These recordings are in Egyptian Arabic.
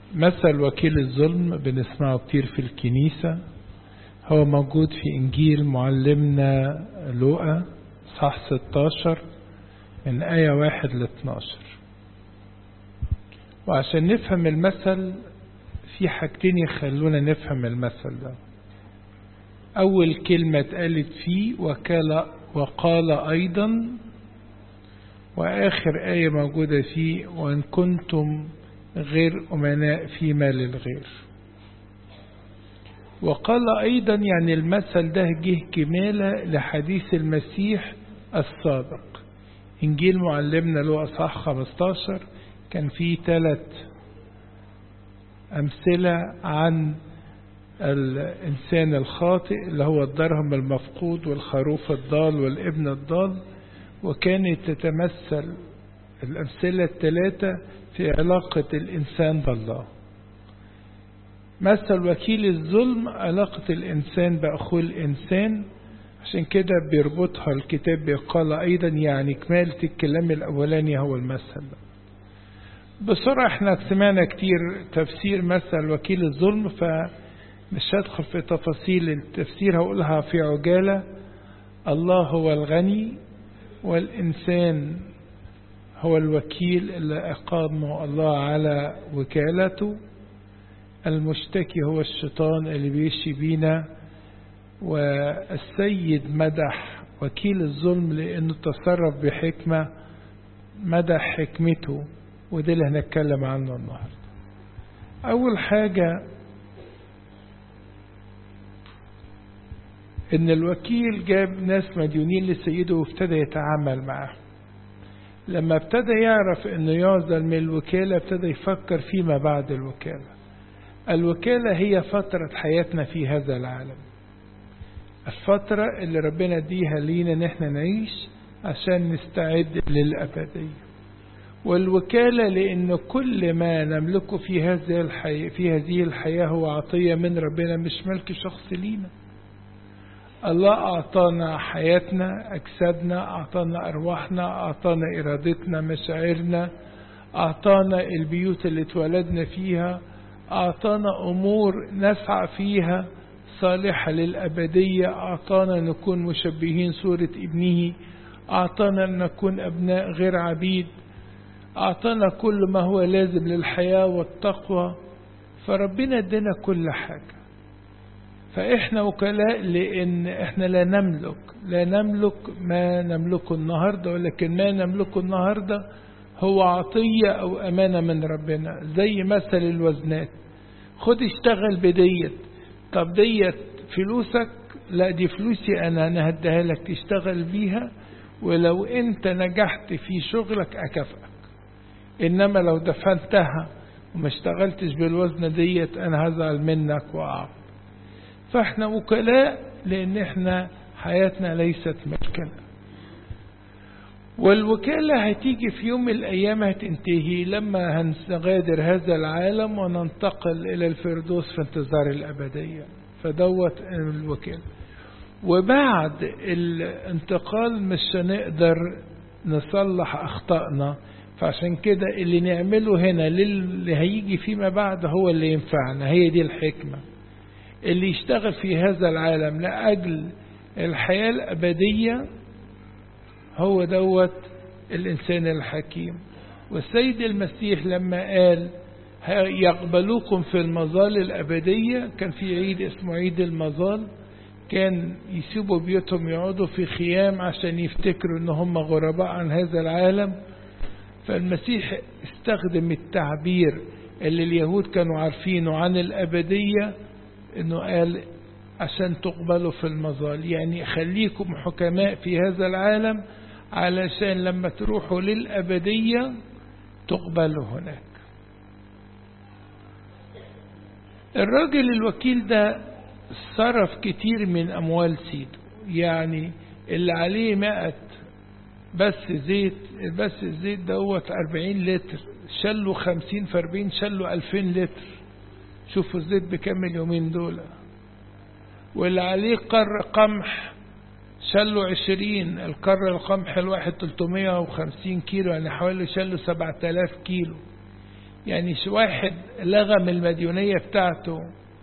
مثل وكيل الظلم بنسمعه كتير في الكنيسة هو موجود في إنجيل معلمنا لوقا صح 16 من آية 1 ل 12 وعشان نفهم المثل في حاجتين يخلونا نفهم المثل ده أول كلمة اتقالت فيه وكال وقال أيضا وآخر آية موجودة فيه وإن كنتم غير أمناء في مال الغير وقال أيضا يعني المثل ده جه كمالة لحديث المسيح السابق إنجيل معلمنا له أصح 15 كان فيه ثلاث أمثلة عن الإنسان الخاطئ اللي هو الدرهم المفقود والخروف الضال والابن الضال وكانت تتمثل الأمثلة الثلاثة في علاقة الإنسان بالله مثل وكيل الظلم علاقة الإنسان بأخوه الإنسان عشان كده بيربطها الكتاب بيقال أيضا يعني كمالة الكلام الأولاني هو المثل ده بسرعة احنا سمعنا كتير تفسير مثل وكيل الظلم فمش هدخل في تفاصيل التفسير هقولها في عجالة الله هو الغني والإنسان هو الوكيل اللي أقامه الله على وكالته المشتكي هو الشيطان اللي بيشي بينا والسيد مدح وكيل الظلم لأنه تصرف بحكمة مدح حكمته وده اللي هنتكلم عنه النهاردة أول حاجة إن الوكيل جاب ناس مديونين لسيده وابتدى يتعامل معهم لما ابتدى يعرف انه يعزل من الوكالة ابتدى يفكر فيما بعد الوكالة الوكالة هي فترة حياتنا في هذا العالم الفترة اللي ربنا اديها لينا ان احنا نعيش عشان نستعد للأبدية والوكالة لأن كل ما نملكه في هذه الحياة في هذه الحياة هو عطية من ربنا مش ملك شخص لينا الله أعطانا حياتنا أجسادنا أعطانا أرواحنا أعطانا إرادتنا مشاعرنا أعطانا البيوت اللي اتولدنا فيها أعطانا أمور نسعى فيها صالحة للأبدية أعطانا نكون مشبهين صورة ابنه أعطانا أن نكون أبناء غير عبيد أعطانا كل ما هو لازم للحياة والتقوى فربنا ادينا كل حاجة فإحنا وكلاء لأن إحنا لا نملك لا نملك ما نملكه النهاردة ولكن ما نملكه النهاردة هو عطية أو أمانة من ربنا زي مثل الوزنات خد اشتغل بديت طب ديت فلوسك لا دي فلوسي أنا أنا هديها لك تشتغل بيها ولو أنت نجحت في شغلك أكافئك إنما لو دفنتها وما اشتغلتش بالوزن ديت أنا هزعل منك وأعب فاحنا وكلاء لأن احنا حياتنا ليست ملكنا والوكالة هتيجي في يوم من الأيام هتنتهي لما هنغادر هذا العالم وننتقل إلى الفردوس في انتظار الأبدية فدوت الوكالة وبعد الانتقال مش هنقدر نصلح أخطائنا فعشان كده اللي نعمله هنا للي هيجي فيما بعد هو اللي ينفعنا هي دي الحكمة اللي يشتغل في هذا العالم لأجل الحياة الأبدية هو دوت الإنسان الحكيم والسيد المسيح لما قال يقبلوكم في المظال الأبدية كان في عيد اسمه عيد المظال كان يسيبوا بيوتهم يقعدوا في خيام عشان يفتكروا ان هم غرباء عن هذا العالم فالمسيح استخدم التعبير اللي اليهود كانوا عارفينه عن الأبدية انه قال عشان تقبلوا في المظال يعني خليكم حكماء في هذا العالم علشان لما تروحوا للأبدية تقبلوا هناك الراجل الوكيل ده صرف كتير من أموال سيده يعني اللي عليه مائة بس زيت بس الزيت دوت أربعين لتر شلوا خمسين في أربعين شلوا ألفين لتر شوفوا الزيت بكم اليومين دول واللي عليه قر قمح شلوا عشرين القر القمح الواحد تلتمية وخمسين كيلو يعني حوالي شلوا سبعة آلاف كيلو يعني واحد لغم المديونية بتاعته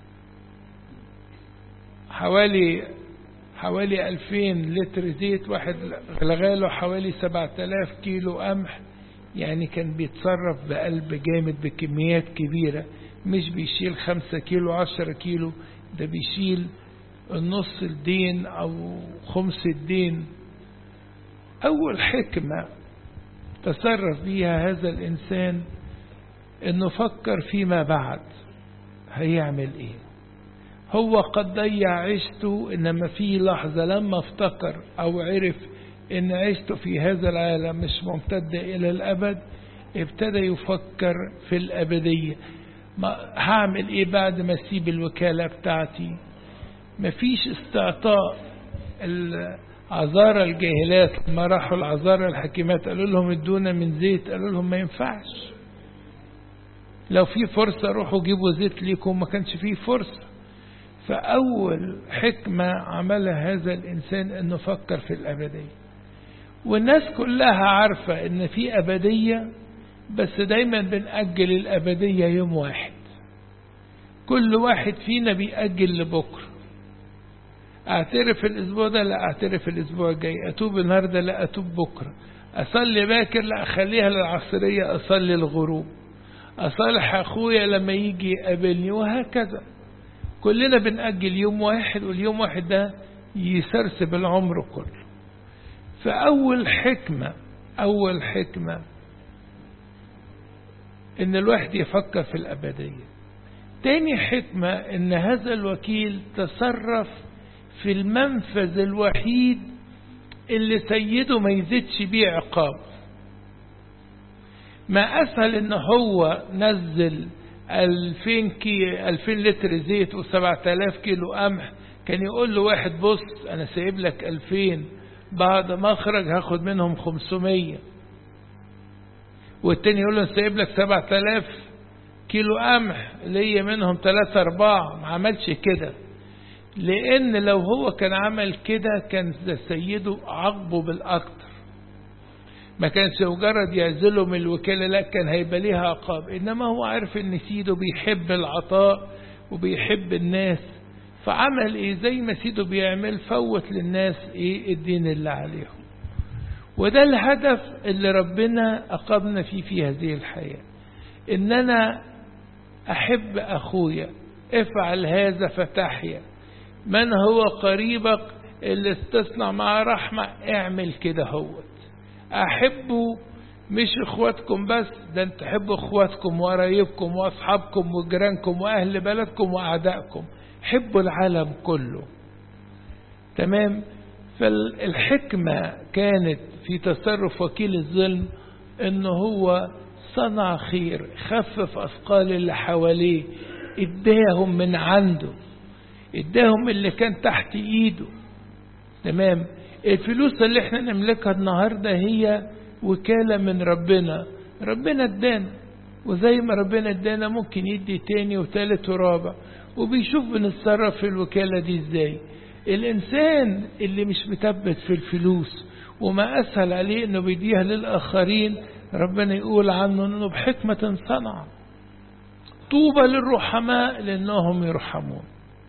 حوالي حوالي 2000 لتر زيت واحد لغاله حوالي 7000 كيلو قمح يعني كان بيتصرف بقلب جامد بكميات كبيرة مش بيشيل خمسة كيلو عشرة كيلو ده بيشيل النص الدين أو خمس الدين أول حكمة تصرف بيها هذا الإنسان إنه فكر فيما بعد هيعمل إيه هو قد ضيع عيشته إنما في لحظة لما افتكر أو عرف إن عيشته في هذا العالم مش ممتدة إلى الأبد ابتدى يفكر في الأبدية ما هعمل إيه بعد ما أسيب الوكالة بتاعتي مفيش استعطاء العذارى الجاهلات لما راحوا العذارى الحكيمات قالوا لهم ادونا من زيت قالوا لهم ما ينفعش لو في فرصة روحوا جيبوا زيت ليكم ما كانش فيه فرصة فأول حكمة عملها هذا الإنسان أنه فكر في الأبدية والناس كلها عارفة أن في أبدية بس دايما بنأجل الأبدية يوم واحد كل واحد فينا بيأجل لبكرة أعترف الأسبوع ده لا أعترف الأسبوع الجاي أتوب النهاردة لا أتوب بكرة أصلي باكر لا أخليها للعصرية أصلي الغروب أصالح أخويا لما يجي يقابلني وهكذا كلنا بنأجل يوم واحد واليوم واحد ده يسرسب العمر كله فأول حكمة أول حكمة إن الواحد يفكر في الأبدية تاني حكمة إن هذا الوكيل تصرف في المنفذ الوحيد اللي سيده ما يزيدش بيه عقاب ما أسهل إن هو نزل 2000 كي 2000 لتر زيت و7000 كيلو قمح كان يقول له واحد بص أنا سايب لك 2000 بعد ما أخرج هاخد منهم 500 والتاني يقول له سايب لك 7000 كيلو قمح ليا منهم 3 4 ما عملش كده لأن لو هو كان عمل كده كان سيده عاقبه بالأكتر ما كانش مجرد يعزله من الوكالة لا كان هيبقى ليها عقاب إنما هو عارف إن سيده بيحب العطاء وبيحب الناس فعمل إيه زي ما سيده بيعمل فوت للناس إيه الدين اللي عليهم وده الهدف اللي ربنا أقامنا فيه في هذه الحياة إن أنا أحب أخويا افعل هذا فتحيا من هو قريبك اللي استصنع مع رحمة اعمل كده هوت أحبوا مش إخواتكم بس ده أنت تحبوا إخواتكم وقرايبكم وأصحابكم وجيرانكم وأهل بلدكم وأعدائكم حبوا العالم كله تمام فالحكمة كانت في تصرف وكيل الظلم إنه هو صنع خير خفف أثقال اللي حواليه اداهم من عنده اداهم اللي كان تحت ايده تمام الفلوس اللي احنا نملكها النهاردة هي وكالة من ربنا ربنا ادانا وزي ما ربنا ادانا ممكن يدي تاني وتالت ورابع وبيشوف بنتصرف في الوكالة دي ازاي الانسان اللي مش مثبت في الفلوس وما اسهل عليه انه بيديها للاخرين ربنا يقول عنه انه بحكمة صنع طوبى للرحماء لانهم يرحمون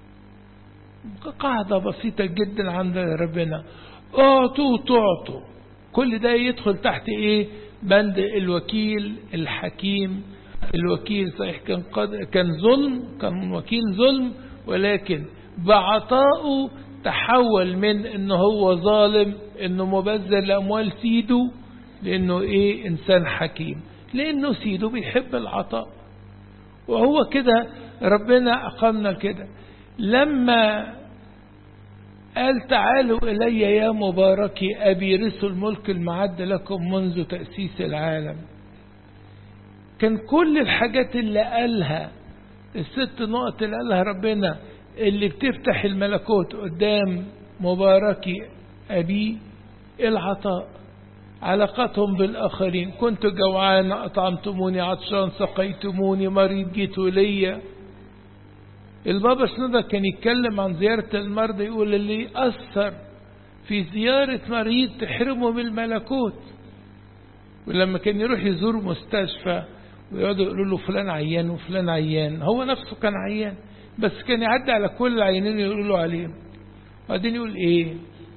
قاعدة بسيطة جدا عند ربنا اعطوا تعطوا كل ده يدخل تحت ايه بند الوكيل الحكيم الوكيل صحيح كان قد كان ظلم كان وكيل ظلم ولكن بعطائه تحول من انه هو ظالم انه مبذر لاموال سيده لانه ايه انسان حكيم لانه سيده بيحب العطاء وهو كده ربنا اقامنا كده لما قال تعالوا إلي يا مباركي أبي رثوا الملك المعد لكم منذ تأسيس العالم كان كل الحاجات اللي قالها الست نقط اللي قالها ربنا اللي بتفتح الملكوت قدام مباركي أبي العطاء علاقتهم بالآخرين كنت جوعان أطعمتموني عطشان سقيتموني مريض جيتوا ليا البابا شنودة كان يتكلم عن زيارة المرضى يقول اللي أثر في زيارة مريض تحرمه من الملكوت ولما كان يروح يزور مستشفى ويقعدوا يقولوا له فلان عيان وفلان عيان هو نفسه كان عيان بس كان يعدي على كل العيانين يقولوا له عليهم بعدين يقول ايه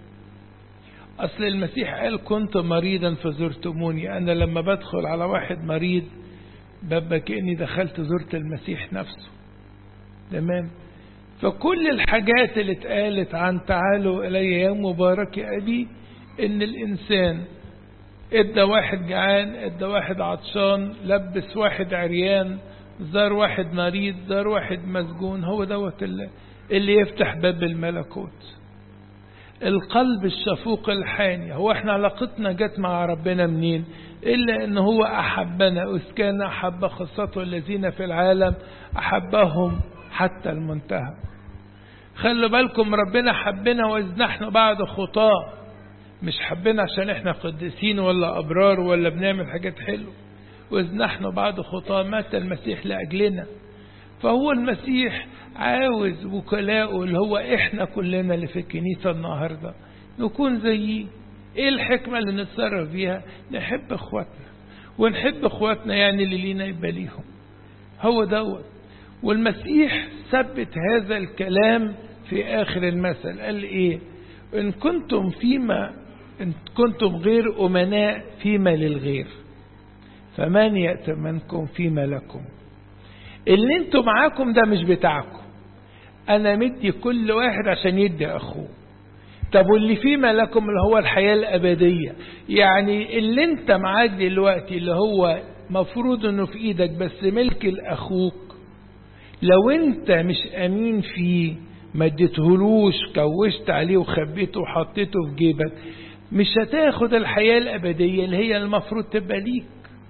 اصل المسيح قال كنت مريضا فزرتموني انا لما بدخل على واحد مريض ببقى كاني دخلت زرت المسيح نفسه تمام فكل الحاجات اللي اتقالت عن تعالوا الي يا مبارك يا ابي ان الانسان ادى واحد جعان ادى واحد عطشان لبس واحد عريان زار واحد مريض زار واحد مسجون هو دوت اللي, اللي يفتح باب الملكوت القلب الشفوق الحاني هو احنا علاقتنا جت مع ربنا منين الا ان هو احبنا اذ كان احب خاصته الذين في العالم احبهم حتى المنتهى خلوا بالكم ربنا حبنا واذ نحن بعد خطاه مش حبنا عشان احنا قديسين ولا ابرار ولا بنعمل حاجات حلوه واذ نحن بعد خطاه مات المسيح لاجلنا فهو المسيح عاوز وكلاءه اللي هو احنا كلنا اللي في الكنيسه النهارده نكون زيه ايه الحكمه اللي نتصرف بيها نحب اخواتنا ونحب اخواتنا يعني اللي لينا يبقى ليهم هو دوت والمسيح ثبت هذا الكلام في اخر المثل قال ايه ان كنتم فيما ان كنتم غير امناء فيما للغير فمن يأتمنكم فيما لكم اللي انتوا معاكم ده مش بتاعكم انا مدي كل واحد عشان يدي اخوه طب واللي فيما لكم اللي هو الحياة الأبدية يعني اللي انت معاك دلوقتي اللي هو مفروض انه في ايدك بس ملك لأخوك لو انت مش امين فيه ما اديتهولوش كوشت عليه وخبيته وحطيته في جيبك مش هتاخد الحياة الأبدية اللي هي المفروض تبقى ليك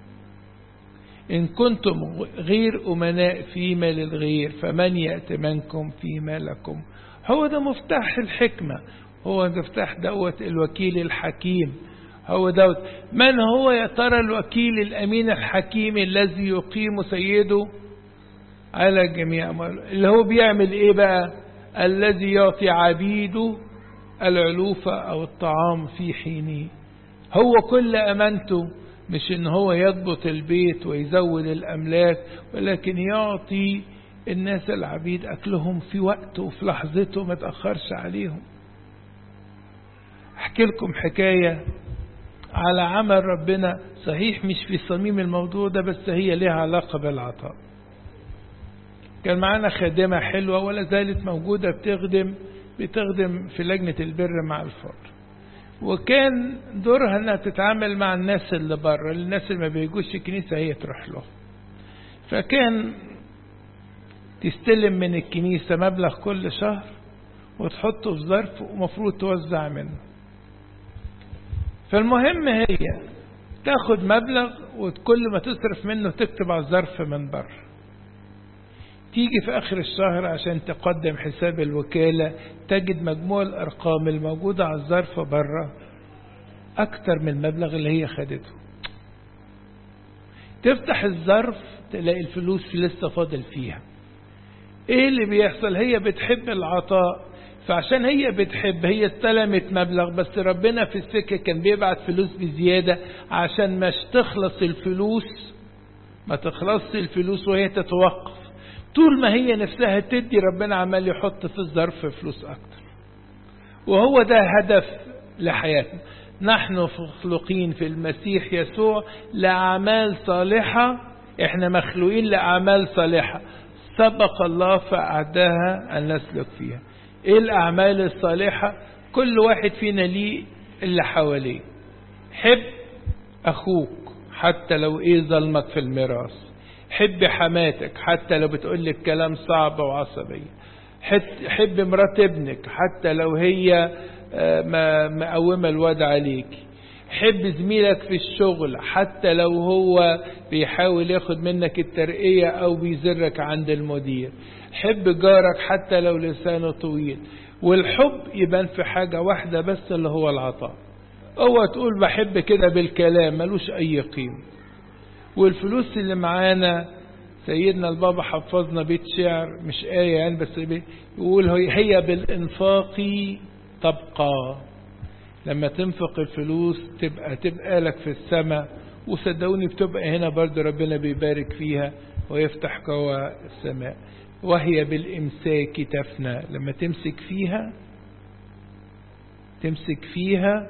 إن كنتم غير أمناء فيما للغير فمن يأتمنكم فيما لكم هو ده مفتاح الحكمة هو مفتاح دوت الوكيل الحكيم هو دوت من هو يا ترى الوكيل الأمين الحكيم الذي يقيم سيده على جميع أمواله اللي هو بيعمل إيه بقى الذي يعطي عبيده العلوفة أو الطعام في حينه هو كل أمانته مش ان هو يضبط البيت ويزود الاملاك ولكن يعطي الناس العبيد اكلهم في وقته وفي لحظته ما تاخرش عليهم احكي لكم حكايه على عمل ربنا صحيح مش في صميم الموضوع ده بس هي لها علاقه بالعطاء كان معانا خادمه حلوه ولا زالت موجوده بتخدم بتخدم في لجنه البر مع الفقر وكان دورها انها تتعامل مع الناس اللي بره الناس اللي ما بيجوش الكنيسة هي تروح له فكان تستلم من الكنيسة مبلغ كل شهر وتحطه في ظرف ومفروض توزع منه فالمهم هي تاخد مبلغ وكل ما تصرف منه تكتب على الظرف من بره تيجي في آخر الشهر عشان تقدم حساب الوكالة تجد مجموع الأرقام الموجودة على الظرف بره أكتر من المبلغ اللي هي خدته تفتح الظرف تلاقي الفلوس لسه فاضل فيها ايه اللي بيحصل هي بتحب العطاء فعشان هي بتحب هي استلمت مبلغ بس ربنا في السكة كان بيبعت فلوس بزيادة عشان مش تخلص الفلوس ما تخلصش الفلوس وهي تتوقف طول ما هي نفسها تدي ربنا عمال يحط في الظرف فلوس أكتر وهو ده هدف لحياتنا نحن مخلوقين في المسيح يسوع لأعمال صالحة احنا مخلوقين لأعمال صالحة سبق الله فأعداها أن نسلك فيها ايه الأعمال الصالحة كل واحد فينا ليه اللي حواليه حب أخوك حتى لو ايه ظلمك في الميراث حب حماتك حتى لو بتقول لك كلام صعب وعصبي حب مرات ابنك حتى لو هي مقومة الواد عليك حب زميلك في الشغل حتى لو هو بيحاول ياخد منك الترقية او بيزرك عند المدير حب جارك حتى لو لسانه طويل والحب يبان في حاجة واحدة بس اللي هو العطاء اوعى تقول بحب كده بالكلام ملوش اي قيمة والفلوس اللي معانا سيدنا البابا حفظنا بيت شعر مش آية يعني بس يقول هي بالإنفاق تبقى لما تنفق الفلوس تبقى تبقى لك في السماء وصدقوني بتبقى هنا برضو ربنا بيبارك فيها ويفتح قوى السماء وهي بالإمساك تفنى لما تمسك فيها تمسك فيها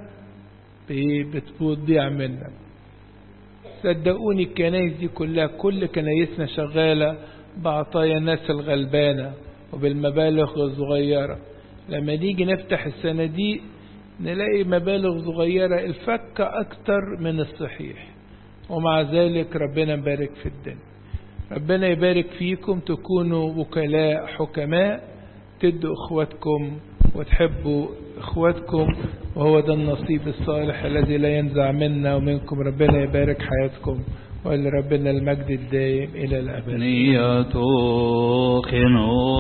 بتضيع منك صدقوني الكنايس دي كلها كل كنايسنا شغالة بعطايا الناس الغلبانة وبالمبالغ الصغيرة لما نيجي نفتح الصناديق نلاقي مبالغ صغيرة الفكة أكتر من الصحيح ومع ذلك ربنا مبارك في الدنيا ربنا يبارك فيكم تكونوا وكلاء حكماء تدوا اخواتكم وتحبوا اخواتكم وهو ده النصيب الصالح الذي لا ينزع منا ومنكم ربنا يبارك حياتكم ولربنا المجد الدائم الى الابد نية خنو